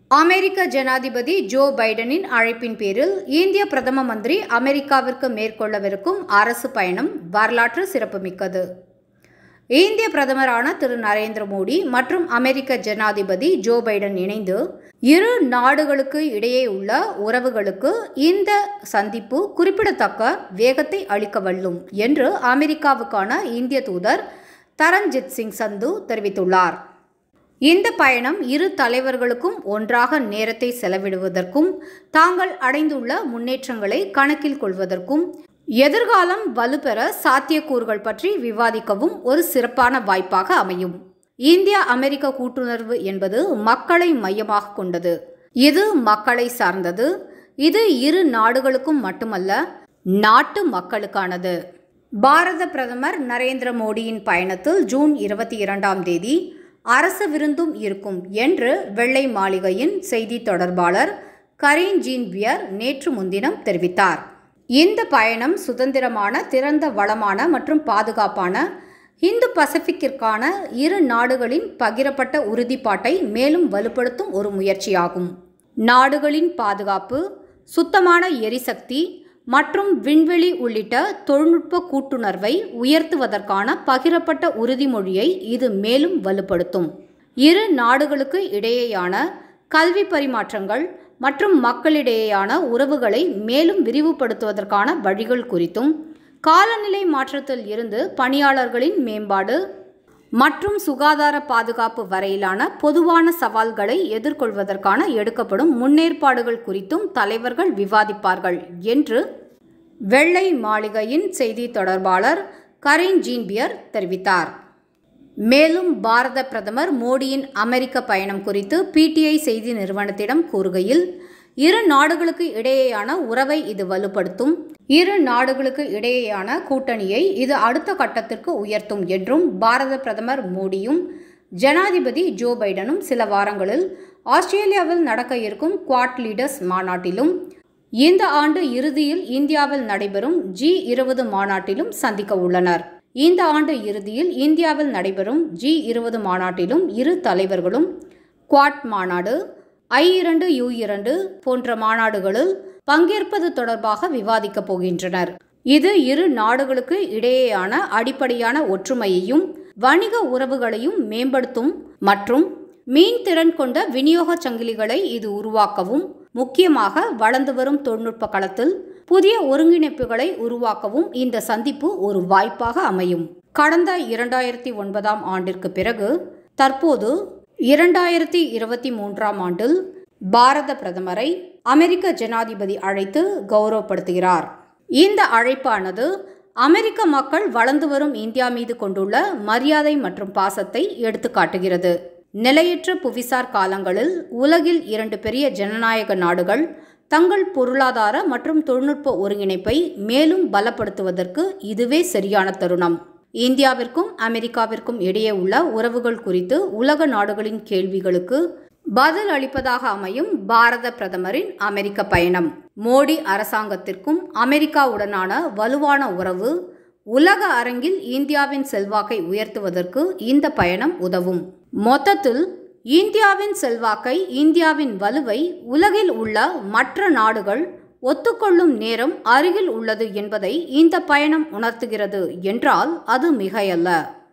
அமெரிக்க ஜனாதிபதி ஜோ பைடனின் அழைப்பின் பேரில் இந்திய பிரதம மந்திரி அமெரிக்காவிற்கு மேற்கொள்ளவிருக்கும் அரசு பயணம் வரலாற்று சிறப்புமிக்கது இந்திய பிரதமரான திரு நரேந்திர மோடி மற்றும் அமெரிக்க ஜனாதிபதி ஜோ பைடன் இணைந்து இரு நாடுகளுக்கு இடையே உள்ள உறவுகளுக்கு இந்த சந்திப்பு குறிப்பிடத்தக்க வேகத்தை அளிக்க வல்லும் என்று அமெரிக்காவுக்கான இந்திய தூதர் தரண்ஜித் சிங் சந்து தெரிவித்துள்ளார் இந்த பயணம் இரு தலைவர்களுக்கும் ஒன்றாக நேரத்தை செலவிடுவதற்கும் தாங்கள் அடைந்துள்ள முன்னேற்றங்களை கணக்கில் கொள்வதற்கும் எதிர்காலம் வலுப்பெற சாத்தியக்கூறுகள் பற்றி விவாதிக்கவும் ஒரு சிறப்பான வாய்ப்பாக அமையும் இந்தியா அமெரிக்க கூட்டுணர்வு என்பது மக்களை மையமாக கொண்டது இது மக்களை சார்ந்தது இது இரு நாடுகளுக்கும் மட்டுமல்ல நாட்டு மக்களுக்கானது பாரத பிரதமர் நரேந்திர மோடியின் பயணத்தில் ஜூன் இருபத்தி இரண்டாம் தேதி அரசு விருந்தும் இருக்கும் என்று வெள்ளை மாளிகையின் செய்தி தொடர்பாளர் கரீன் ஜீன் பியர் நேற்று முன்தினம் தெரிவித்தார் இந்த பயணம் சுதந்திரமான திறந்த வளமான மற்றும் பாதுகாப்பான இந்து பசிபிக்கிற்கான இரு நாடுகளின் பகிரப்பட்ட உறுதிப்பாட்டை மேலும் வலுப்படுத்தும் ஒரு முயற்சியாகும் நாடுகளின் பாதுகாப்பு சுத்தமான எரிசக்தி மற்றும் விண்வெளி உள்ளிட்ட தொழில்நுட்ப கூட்டுணர்வை உயர்த்துவதற்கான பகிரப்பட்ட உறுதிமொழியை இது மேலும் வலுப்படுத்தும் இரு நாடுகளுக்கு இடையேயான கல்வி பரிமாற்றங்கள் மற்றும் மக்களிடையேயான உறவுகளை மேலும் விரிவுபடுத்துவதற்கான வழிகள் குறித்தும் காலநிலை மாற்றத்தில் இருந்து பணியாளர்களின் மேம்பாடு மற்றும் சுகாதார பாதுகாப்பு வரையிலான பொதுவான சவால்களை எதிர்கொள்வதற்கான எடுக்கப்படும் முன்னேற்பாடுகள் குறித்தும் தலைவர்கள் விவாதிப்பார்கள் என்று வெள்ளை மாளிகையின் செய்தி தொடர்பாளர் கரீன் ஜீன்பியர் தெரிவித்தார் மேலும் பாரத பிரதமர் மோடியின் அமெரிக்க பயணம் குறித்து பிடிஐ செய்தி நிறுவனத்திடம் கூறுகையில் இரு நாடுகளுக்கு இடையேயான உறவை இது வலுப்படுத்தும் இரு நாடுகளுக்கு இடையேயான கூட்டணியை இது அடுத்த கட்டத்திற்கு உயர்த்தும் என்றும் பாரத பிரதமர் மோடியும் ஜனாதிபதி ஜோ பைடனும் சில வாரங்களில் ஆஸ்திரேலியாவில் நடக்க இருக்கும் குவாட் லீடர்ஸ் மாநாட்டிலும் இந்த ஆண்டு இறுதியில் இந்தியாவில் நடைபெறும் ஜி இருபது மாநாட்டிலும் சந்திக்க உள்ளனர் இந்த ஆண்டு இறுதியில் இந்தியாவில் நடைபெறும் ஜி இருபது மாநாட்டிலும் இரு தலைவர்களும் குவாட் மாநாடு ஐ இரண்டு யு இரண்டு போன்ற மாநாடுகளில் பங்கேற்பது தொடர்பாக விவாதிக்கப் போகின்றனர் இது இரு நாடுகளுக்கு இடையேயான அடிப்படையான ஒற்றுமையையும் வணிக உறவுகளையும் மேம்படுத்தும் மற்றும் மீன் திறன் கொண்ட விநியோக சங்கிலிகளை இது உருவாக்கவும் முக்கியமாக வளர்ந்து வரும் தொழில்நுட்ப களத்தில் புதிய ஒருங்கிணைப்புகளை உருவாக்கவும் இந்த சந்திப்பு ஒரு வாய்ப்பாக அமையும் கடந்த இரண்டாயிரத்தி ஒன்பதாம் ஆண்டிற்கு பிறகு தற்போது இரண்டாயிரத்தி இருபத்தி மூன்றாம் ஆண்டில் பாரத பிரதமரை அமெரிக்க ஜனாதிபதி அழைத்து கௌரவப்படுத்துகிறார் இந்த அழைப்பானது அமெரிக்க மக்கள் வளர்ந்து வரும் இந்தியா மீது கொண்டுள்ள மரியாதை மற்றும் பாசத்தை எடுத்து காட்டுகிறது நிலையற்ற புவிசார் காலங்களில் உலகில் இரண்டு பெரிய ஜனநாயக நாடுகள் தங்கள் பொருளாதார மற்றும் தொழில்நுட்ப ஒருங்கிணைப்பை மேலும் பலப்படுத்துவதற்கு இதுவே சரியான தருணம் இந்தியாவிற்கும் அமெரிக்காவிற்கும் இடையே உள்ள உறவுகள் குறித்து உலக நாடுகளின் கேள்விகளுக்கு பதில் அளிப்பதாக அமையும் பாரத பிரதமரின் அமெரிக்க பயணம் மோடி அரசாங்கத்திற்கும் அமெரிக்காவுடனான வலுவான உறவு உலக அரங்கில் இந்தியாவின் செல்வாக்கை உயர்த்துவதற்கு இந்த பயணம் உதவும் மொத்தத்தில் இந்தியாவின் செல்வாக்கை இந்தியாவின் வலுவை உலகில் உள்ள மற்ற நாடுகள் ஒத்துக்கொள்ளும் நேரம் அருகில் உள்ளது என்பதை இந்த பயணம் உணர்த்துகிறது என்றால் அது மிகையல்ல